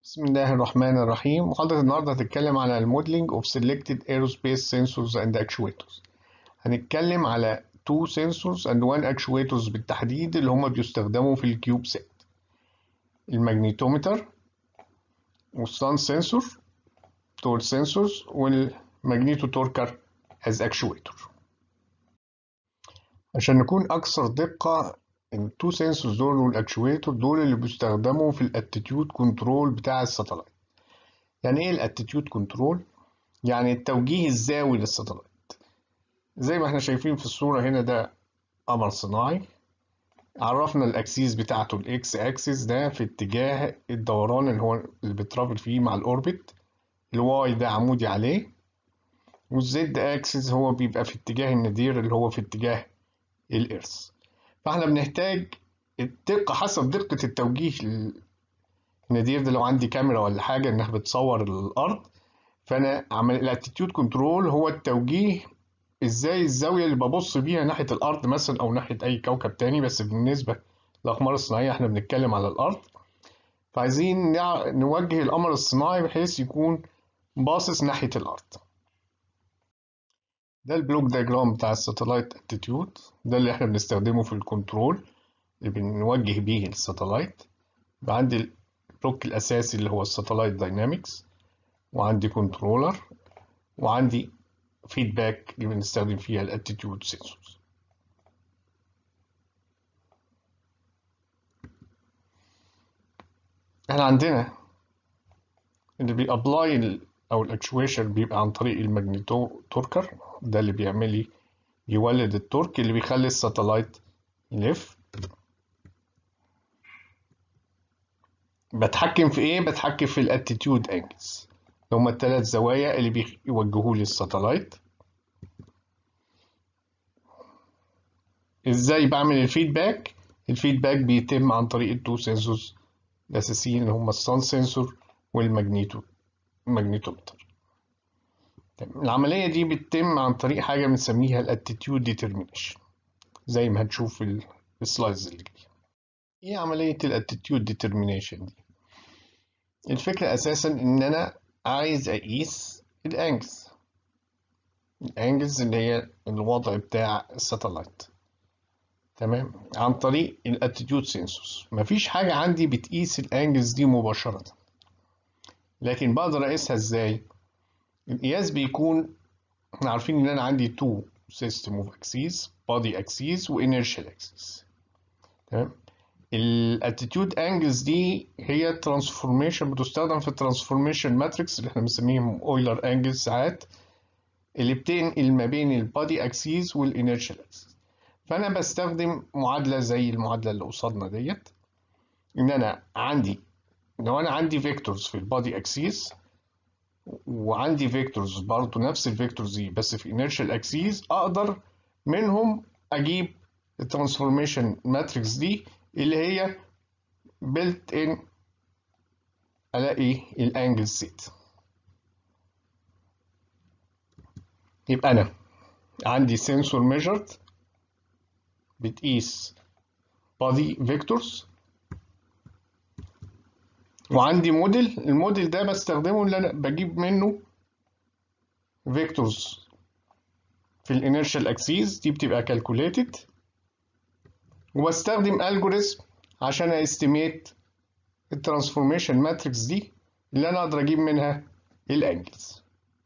بسم الله الرحمن الرحيم محاضرة النهاردة هتتكلم على الموديلنج of selected aerospace sensors and actuators هنتكلم على two sensors and one actuators بالتحديد اللي هما بيستخدموا في الكيوب سيت الماجنيتومتر والسان سنسور تور سنسورز والماجنيتو توركر as actuator عشان نكون أكثر دقة التو سنسورز دول والاكشويتور دول اللي بيستخدموا في الاتيتيود كنترول بتاع الساتلايت يعني ايه الاتيتيود كنترول يعني التوجيه الزاوي للساتلايت زي ما احنا شايفين في الصورة هنا ده قمر صناعي عرفنا الاكسيس بتاعته الاكس اكسس ده في اتجاه الدوران اللي هو اللي بيترافل فيه مع الاوربت الواي ده عمودي عليه والزد اكسس هو بيبقى في اتجاه النادير اللي هو في اتجاه الارث فاحنا بنحتاج الدقة حسب دقة التوجيه النادير ده لو عندي كاميرا ولا حاجة انها بتصور الارض فانا عمل الاتيتيود كنترول هو التوجيه ازاي الزاوية اللي ببص بيها ناحية الارض مثلا او ناحية اي كوكب تاني بس بالنسبة للاقمار الصناعية احنا بنتكلم على الارض فعايزين نوجه القمر الصناعي بحيث يكون باصص ناحية الارض ده البلوك دياجرام بتاع الساتلايت اتيتيود ده اللي احنا بنستخدمه في الكنترول اللي بنوجه بيه الساتلايت عندي البلوك الاساسي اللي هو الساتلايت داينامكس وعندي كنترولر وعندي فيدباك اللي بنستخدم فيها الاتيتيود سنسورز احنا عندنا اللي بيابلاي او الاكشويشن بيبقى عن طريق الماجنيتو توركر ده اللي بيعمل لي يولد التورك اللي بيخلي الساتلايت يلف بتحكم في ايه بتحكم في الاتيتيود انجلز اللي هما الثلاث زوايا اللي بيوجهوا لي الساتلايت ازاي بعمل الفيدباك الفيدباك بيتم عن طريق التو سنسورز الاساسيين اللي هما السان سنسور والماجنيتو ماجنيتومتر العملية دي بتتم عن طريق حاجة بنسميها الاتيتيود ديترمينيشن زي ما هنشوف في السلايدز اللي جاية ايه عملية الاتيتيود ديترمينيشن دي الفكرة اساسا ان انا عايز اقيس الانجلز الانجلز اللي هي الوضع بتاع الساتلايت تمام عن طريق الاتيتيود سنسورز مفيش حاجة عندي بتقيس الانجلز دي مباشرة لكن بقدر اقيسها ازاي القياس بيكون احنا عارفين ان انا عندي تو سيستم اوف اكسيس بادي اكسيس وانيرشال اكسيس تمام الاتيتيود انجلز دي هي ترانسفورميشن بتستخدم في الترانسفورميشن ماتريكس اللي احنا بنسميهم اويلر انجلز ساعات اللي بتنقل ما بين البادي اكسيس والانيرشال اكسيس فانا بستخدم معادله زي المعادله اللي قصادنا ديت ان انا عندي لو انا عندي فيكتورز في البادي اكسيس وعندي فيكتورز برضه نفس الفيكتورز دي بس في inertial اكسيس اقدر منهم اجيب الترانسفورميشن ماتريكس دي اللي هي built in الاقي الانجل سيت يبقى انا عندي سنسور ميجرد بتقيس body vectors وعندي موديل الموديل ده بستخدمه اللي انا بجيب منه فيكتورز في الانيرشال اكسيس دي بتبقى كالكوليتد وبستخدم الجوريزم عشان استيميت الترانسفورميشن ماتريكس دي اللي انا اقدر اجيب منها الانجلز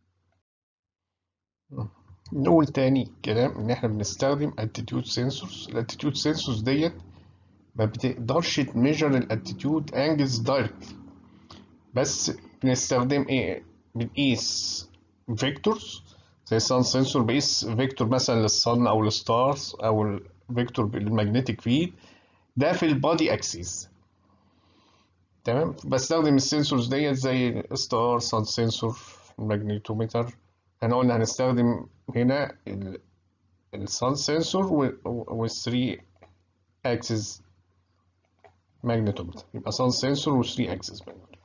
نقول تاني كلام ان احنا بنستخدم اتيتيود سنسورز الاتيتيود سنسورز ديت ما بتقدرش تميجر الاتيتيود انجلز دايركت بس بنستخدم ايه بنقيس فيكتورز زي السان سنسور بقيس فيكتور مثلا للصن او الستارز او الفيكتور بالمagnetic فيد ده في البادي اكسيس تمام بستخدم السنسورز ديت زي ستار سان سنسور الماجنيتومتر احنا قلنا هنستخدم هنا السان سنسور وال3 اكسس ماجنتومتر يبقى سان سنسور و 3 اكسس ماجنتومتر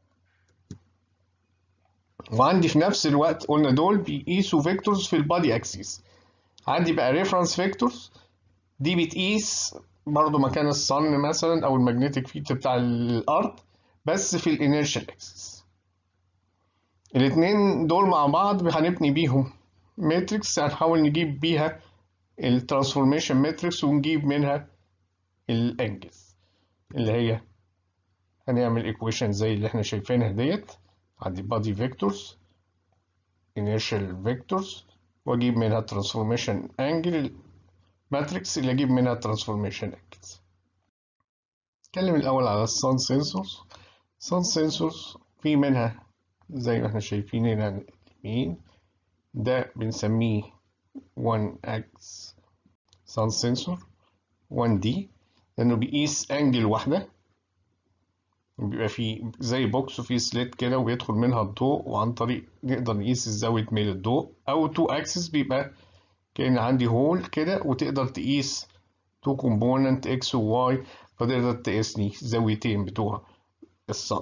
وعندي في نفس الوقت قلنا دول بيقيسوا فيكتورز في البادي اكسيس عندي بقى ريفرنس فيكتورز دي بتقيس برضو مكان الصن مثلا او المagnetic فيلد بتاع الارض بس في الانيرشال اكسس الاثنين دول مع بعض هنبني بيهم ماتريكس هنحاول نجيب بيها الترانسفورميشن ماتريكس ونجيب منها الانجلز اللي هي هنعمل ايكويشن زي اللي احنا شايفينها ديت عندي body vectors inertial vectors واجيب منها transformation angle ماتريكس اللي اجيب منها transformation angles نتكلم الاول على السان سنسورز sun sensors في منها زي ما احنا شايفين هنا اليمين ده بنسميه 1 x sun sensor 1D لأنه بيقيس أنجل واحدة بيبقى فيه زي بوكس وفيه سليت كده وبيدخل منها الضوء وعن طريق نقدر نقيس زاوية ميل الضوء أو 2 أكسس بيبقى كأن عندي هول كده وتقدر تقيس 2 كومبوننت x و y فتقدر تقيسني زاويتين بتوع الصن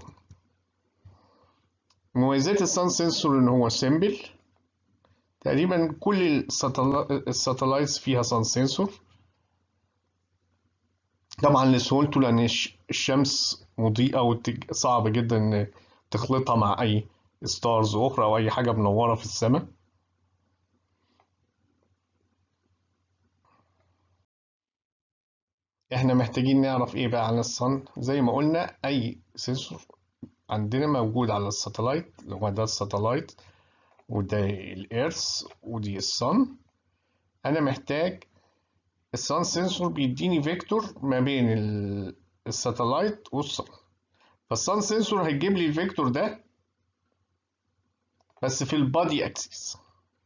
مميزات الصن سنسور إن هو سيمبل تقريبا كل الساتلايتس فيها صن سنسور طبعا لسهولته لأن الشمس مضيئة وصعب جدا إن تخلطها مع أي ستارز أخرى أو أي حاجة منورة في السماء احنا محتاجين نعرف ايه بقى عن الصن زي ما قلنا اي سنسور عندنا موجود على الساتلايت اللي هو ده الساتلايت وده الإيرث ودي الصن أنا محتاج الصن سنسور بيديني فيكتور ما بين الساتلايت والصن فالصن سنسور هيجيب لي الفيكتور ده بس في البادي اكسس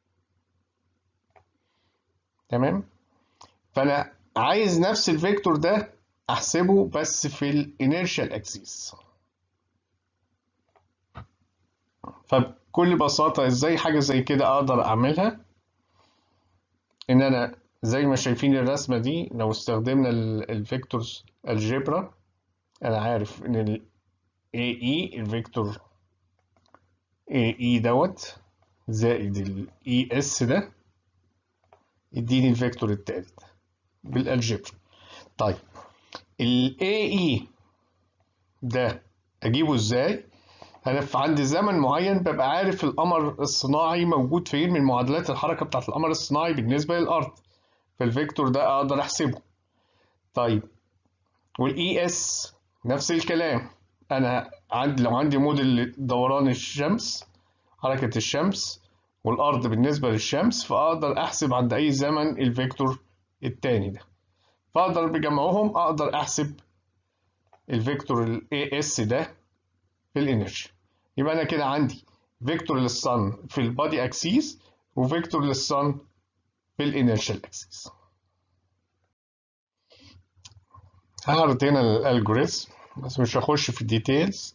تمام فأنا عايز نفس الفيكتور ده أحسبه بس في الانيرشال اكسس فبكل بساطة ازاي حاجة زي كده اقدر اعملها ان انا زي ما شايفين الرسمة دي لو استخدمنا الفيكتورز الجبرا انا عارف ان ال AE الفيكتور AE دوت زائد ال ES ده يديني الفيكتور التالت بالالجبرا طيب ال AE ده اجيبه ازاي انا في عند زمن معين ببقى عارف القمر الصناعي موجود فين من معادلات الحركه بتاعت القمر الصناعي بالنسبه للارض فالفيكتور ده اقدر احسبه طيب والاي اس نفس الكلام انا عندي لو عندي موديل دوران الشمس حركه الشمس والارض بالنسبه للشمس فاقدر احسب عند اي زمن الفيكتور التاني ده فاقدر بجمعهم اقدر احسب الفيكتور الاي اس ده في الانرجي يبقى انا كده عندي فيكتور للصن في البادي اكسيس وفيكتور للصن في الانيرشال اكسيس هعرض هنا الالجوريزم بس مش هخش في الديتيلز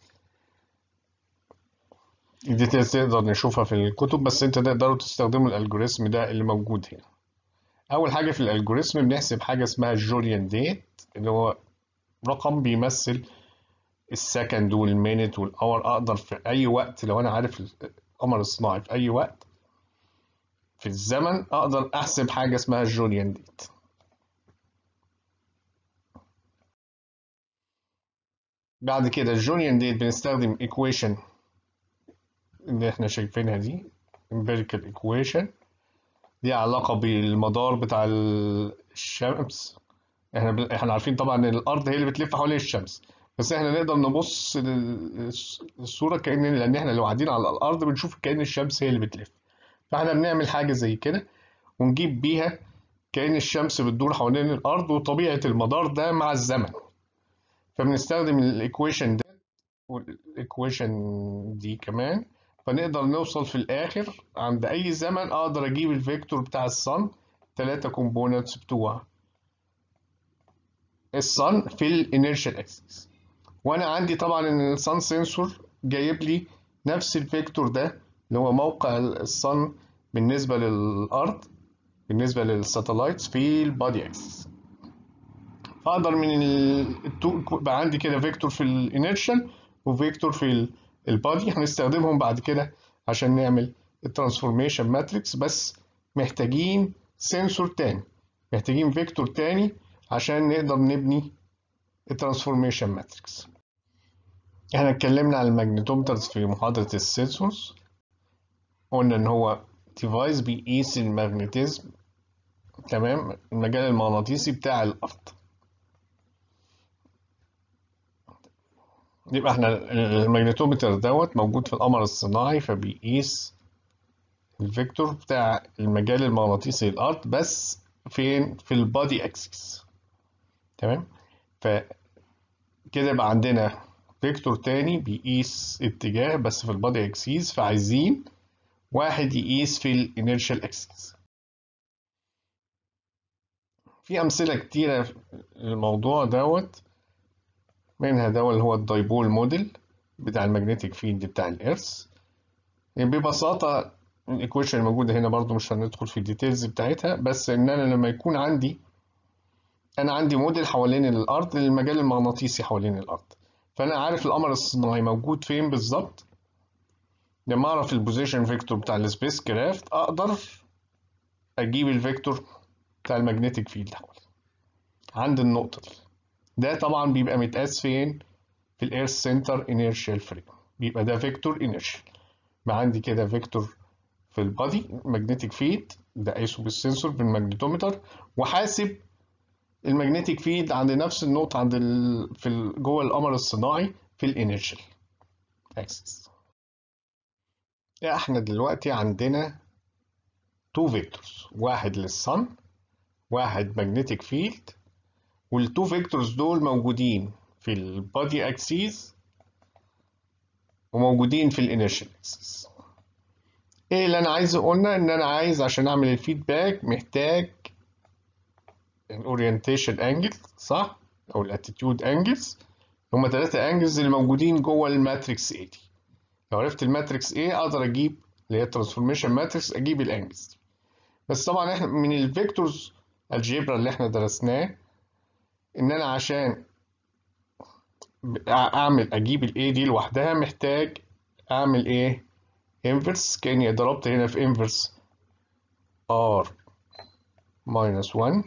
الديتيلز تقدر نشوفها في الكتب بس انت تقدروا تستخدموا الالجوريزم ده اللي موجود هنا اول حاجه في الالجوريزم بنحسب حاجه اسمها الجوليان ديت اللي هو رقم بيمثل السكند والمينت والاور اقدر في اي وقت لو انا عارف القمر الصناعي في اي وقت في الزمن اقدر احسب حاجه اسمها الجوليان ديت بعد كده الجوليان ديت بنستخدم ايكويشن اللي احنا شايفينها دي empirical equation دي علاقة بالمدار بتاع الشمس احنا احنا عارفين طبعا ان الارض هي اللي بتلف حوالين الشمس بس احنا نقدر نبص للصورة كأن لان احنا لو قاعدين على الارض بنشوف كأن الشمس هي اللي بتلف فاحنا بنعمل حاجة زي كده ونجيب بيها كأن الشمس بتدور حوالين الارض وطبيعة المدار ده مع الزمن فبنستخدم الايكويشن ده والايكويشن دي كمان فنقدر نوصل في الاخر عند اي زمن اقدر اجيب الفيكتور بتاع الصن ثلاثة كومبوننتس بتوع الصن في الانيرشال اكسس وانا عندي طبعا ان الصن سنسور جايب لي نفس الفيكتور ده اللي هو موقع الصن بالنسبة للارض بالنسبة للساتلايتس في البادي اكسس فاقدر من التو بقى عندي كده فيكتور في الانيرشال وفيكتور في البادي هنستخدمهم بعد كده عشان نعمل الترانسفورميشن ماتريكس بس محتاجين سنسور تاني محتاجين فيكتور تاني عشان نقدر نبني الترانسفورميشن ماتريكس احنا اتكلمنا عن الماجنتومترز في محاضرة السنسورز قلنا ان هو ديفايس بيقيس الماجنتيزم تمام المجال المغناطيسي بتاع الارض يبقى احنا الماجنتومتر دوت موجود في القمر الصناعي فبيقيس الفيكتور بتاع المجال المغناطيسي للارض بس فين في البادي اكسس تمام فكده يبقى عندنا فيكتور تاني بيقيس اتجاه بس في البادي اكسيس فعايزين واحد يقيس في الانيرشال اكسس في امثله كتيره للموضوع دوت منها ده اللي هو الدايبول موديل بتاع المagnetic فيلد بتاع الإرث يعني ببساطة الإيكويشن الموجودة هنا برضو مش هندخل في الديتيلز بتاعتها بس إن أنا لما يكون عندي أنا عندي موديل حوالين الأرض للمجال المغناطيسي حوالين الأرض فأنا عارف القمر الصناعي موجود فين بالظبط لما أعرف البوزيشن فيكتور بتاع السبيس كرافت أقدر أجيب الفيكتور بتاع المagnetic فيلد حوالي عند النقطة دي ده طبعا بيبقى متقاس فين في الايرث سنتر انيرشال فريم بيبقى ده فيكتور انيرشال يبقى عندي كده فيكتور في البادي ماجنتيك فيلد ده قايسه بالسنسور بالماجنتومتر وحاسب الماجنتيك فيلد عند نفس النقطة عند ال... في ال... جوه القمر الصناعي في الانيرشال اكسس احنا دلوقتي عندنا تو فيكتورز واحد للصن واحد ماجنتيك فيلد والتو فيكتورز دول موجودين في البادي اكسيس وموجودين في الانيرشال اكسيس ايه اللي انا عايزه قلنا ان انا عايز عشان اعمل الفيدباك محتاج الاورينتيشن انجل صح او الاتيتيود انجلز هما ثلاثة انجلز اللي موجودين جوه الماتريكس اي دي لو عرفت الماتريكس ايه اقدر اجيب اللي هي الترانسفورميشن ماتريكس اجيب الانجلز دي بس طبعا احنا من الفيكتورز الجبرا اللي احنا درسناه ان انا عشان اعمل اجيب الاي دي لوحدها محتاج اعمل ايه انفرس كاني ضربت هنا في انفرس ار ماينس 1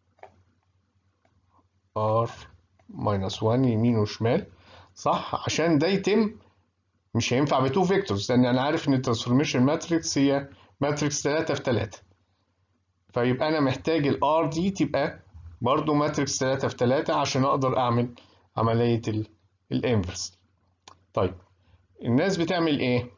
ار ماينس 1 يمين وشمال صح عشان ده يتم مش هينفع بتو فيكتورز لان انا عارف ان الترانسفورميشن ماتريكس هي ماتريكس 3 في 3 فيبقى انا محتاج الار دي تبقى برضو ماتريكس 3 في 3 عشان اقدر اعمل عملية الانفرس طيب الناس بتعمل ايه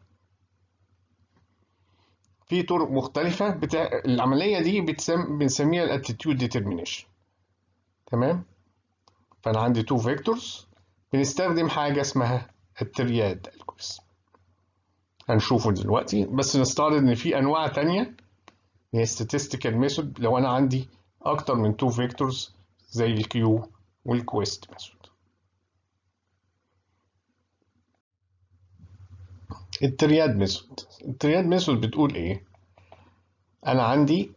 في طرق مختلفة بتاع العملية دي بتسم... بنسميها الاتيتيود ديترمينيشن تمام فانا عندي تو فيكتورز بنستخدم حاجة اسمها الترياد الجوريزم هنشوفه دلوقتي بس نستعرض ان في انواع تانية هي statistical method لو انا عندي اكتر من تو فيكتورز زي الكيو والكويست ميثود الترياد ميثود الترياد ميثود بتقول ايه انا عندي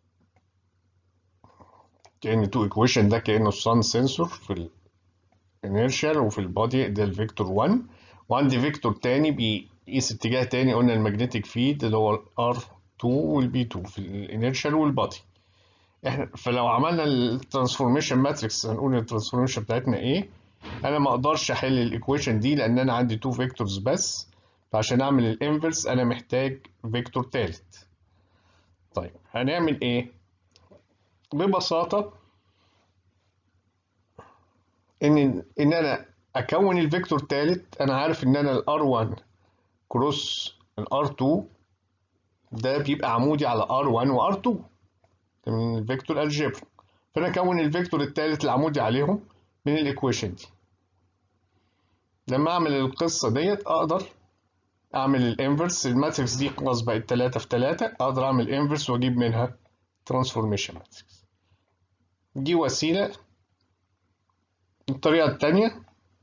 كأن تو ايكويشن ده كأنه السان سنسور في الانيرشال وفي البادي ده الفيكتور 1 وعندي فيكتور تاني بيقيس اتجاه تاني قلنا المagnetic فيد اللي هو ار 2 والبي 2 في الانيرشال والبادي احنا فلو عملنا الترانسفورميشن ماتريكس هنقول الترانسفورميشن بتاعتنا ايه انا ما اقدرش احل الايكويشن دي لان انا عندي تو فيكتورز بس فعشان اعمل الانفرس انا محتاج فيكتور تالت طيب هنعمل ايه ببساطة ان ان انا اكون الفيكتور تالت انا عارف ان انا الار 1 كروس الار 2 ده بيبقى عمودي على ار 1 وار 2 من الفيكتور الجبر فانا اكون الفيكتور الثالث العمودي عليهم من الايكويشن دي لما اعمل القصه ديت اقدر اعمل الانفرس الماتريكس دي خلاص بقت 3 في 3 اقدر اعمل انفرس واجيب منها ترانسفورميشن ماتريكس دي وسيله الطريقه الثانيه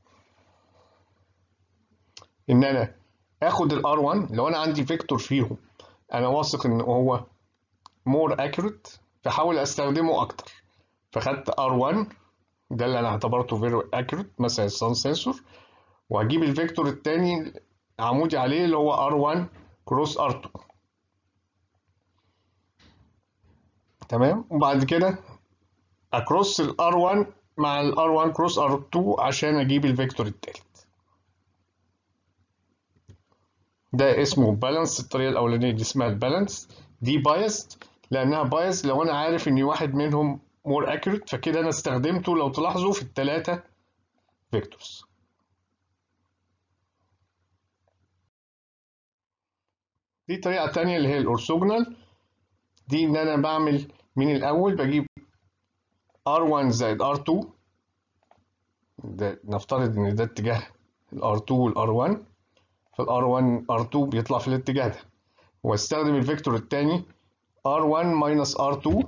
ان انا اخد الار 1 لو انا عندي فيكتور فيهم انا واثق ان هو more accurate فحاول استخدمه اكتر فخدت R1 ده اللي انا اعتبرته very accurate مثلا السان سنسور وهجيب الفيكتور التاني عمودي عليه اللي هو R1 كروس R2 تمام وبعد كده اكروس ال R1 مع ال R1 كروس R2 عشان اجيب الفيكتور التالت ده اسمه بالانس الطريقة الأولانية دي اسمها البالانس دي بايست لأنها بايست لو أنا عارف إن واحد منهم مور accurate فكده أنا استخدمته لو تلاحظوا في التلاتة فيكتورز دي طريقة تانية اللي هي الأورثوجونال دي إن أنا بعمل من الأول بجيب R1 زائد R2 ده نفترض إن ده اتجاه ال R2 وال R1 فال R1 R2 بيطلع في الاتجاه ده واستخدم الفيكتور التاني R1 minus R2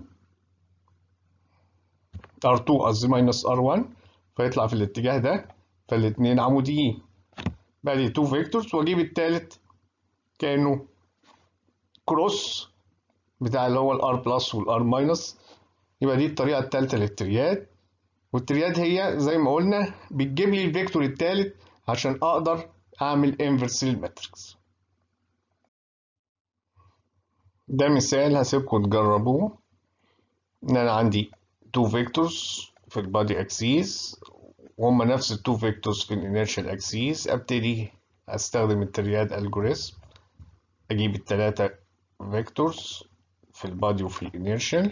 R2 قصدي minus R1 فيطلع في الاتجاه ده فالاتنين عموديين بقى لي 2 فيكتورز واجيب التالت كأنه كروس بتاع اللي هو الار بلس والار ماينس يبقى دي الطريقة التالتة للترياد والترياد هي زي ما قلنا بتجيب لي الفيكتور التالت عشان اقدر اعمل انفرس للماتريكس ده مثال هسيبكم تجربوه ان انا عندي تو فيكتورز في البادي اكسيس وهم نفس التو فيكتورز في الانيرشال اكسيس ابتدي استخدم الترياد الجوريزم اجيب التلاتة فيكتورز في البادي وفي الانيرشال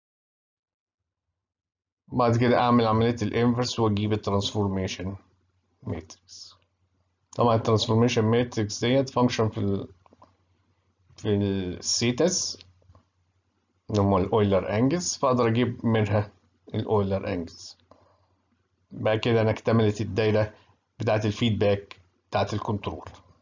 بعد كده اعمل عملية الانفرس واجيب الترانسفورميشن ماتريكس طبعا الترانسفورميشن ماتريكس ديت فانكشن في ال في السيتس اللي هم الاويلر انجلز فاقدر اجيب منها الاويلر انجلز بقى كده انا اكتملت الدايره بتاعه الفيدباك بتاعه الكنترول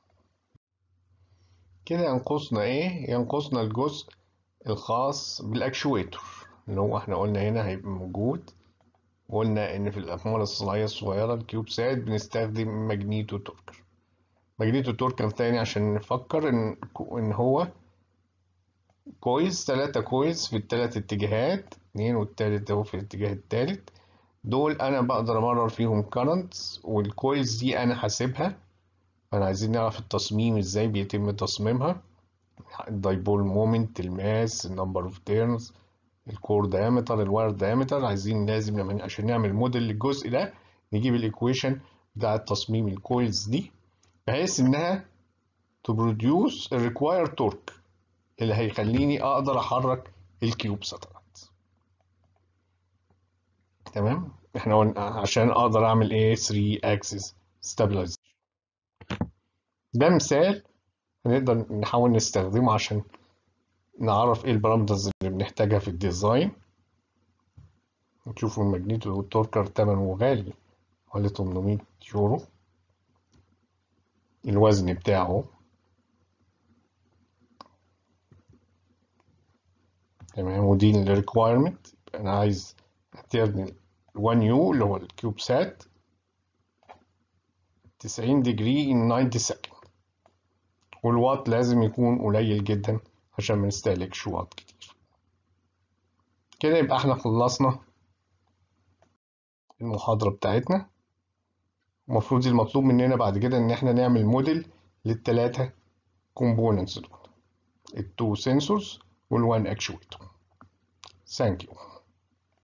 كده ينقصنا ايه ينقصنا الجزء الخاص بالاكشويتور اللي هو احنا قلنا هنا هيبقى موجود وقلنا ان في الاقمار الصناعيه الصغيره الكيوبسات بنستخدم ماجنيتو توركر ماجنيتو توركر تاني عشان نفكر ان ان هو كويس تلاتة كويس في التلات اتجاهات اتنين والتالت اهو في الاتجاه التالت دول انا بقدر امرر فيهم كارنتس والكويلز دي انا حاسبها فانا عايزين نعرف التصميم ازاي بيتم تصميمها الدايبول مومنت الماس النمبر اوف تيرنز الكور دايمتر الواير دايمتر عايزين لازم لما عشان نعمل موديل للجزء ده نجيب الايكويشن بتاعة تصميم الكويلز دي بحيث انها تبروديوس الريكواير تورك اللي هيخليني اقدر احرك الكيوب ساتلايت تمام احنا قلنا عشان اقدر اعمل ايه 3 اكسس ستابلايزيشن ده مثال هنقدر نحاول نستخدمه عشان نعرف ايه البارامترز اللي بنحتاجها في الديزاين نشوفوا الماجنيتو والتوركر تمنه غالي حوالي 800 يورو الوزن بتاعه تمام ودي الريكوايرمنت انا عايز اعتبر 1 يو اللي هو الكيوب سات 90 ديجري in 90 سكند والوات لازم يكون قليل جدا عشان ما نستهلكش وات كتير كده يبقى احنا خلصنا المحاضرة بتاعتنا المفروض المطلوب مننا بعد كده ان احنا نعمل موديل للتلاتة كومبوننتس دول التو سنسورز والوان اكشويتور ثانك يو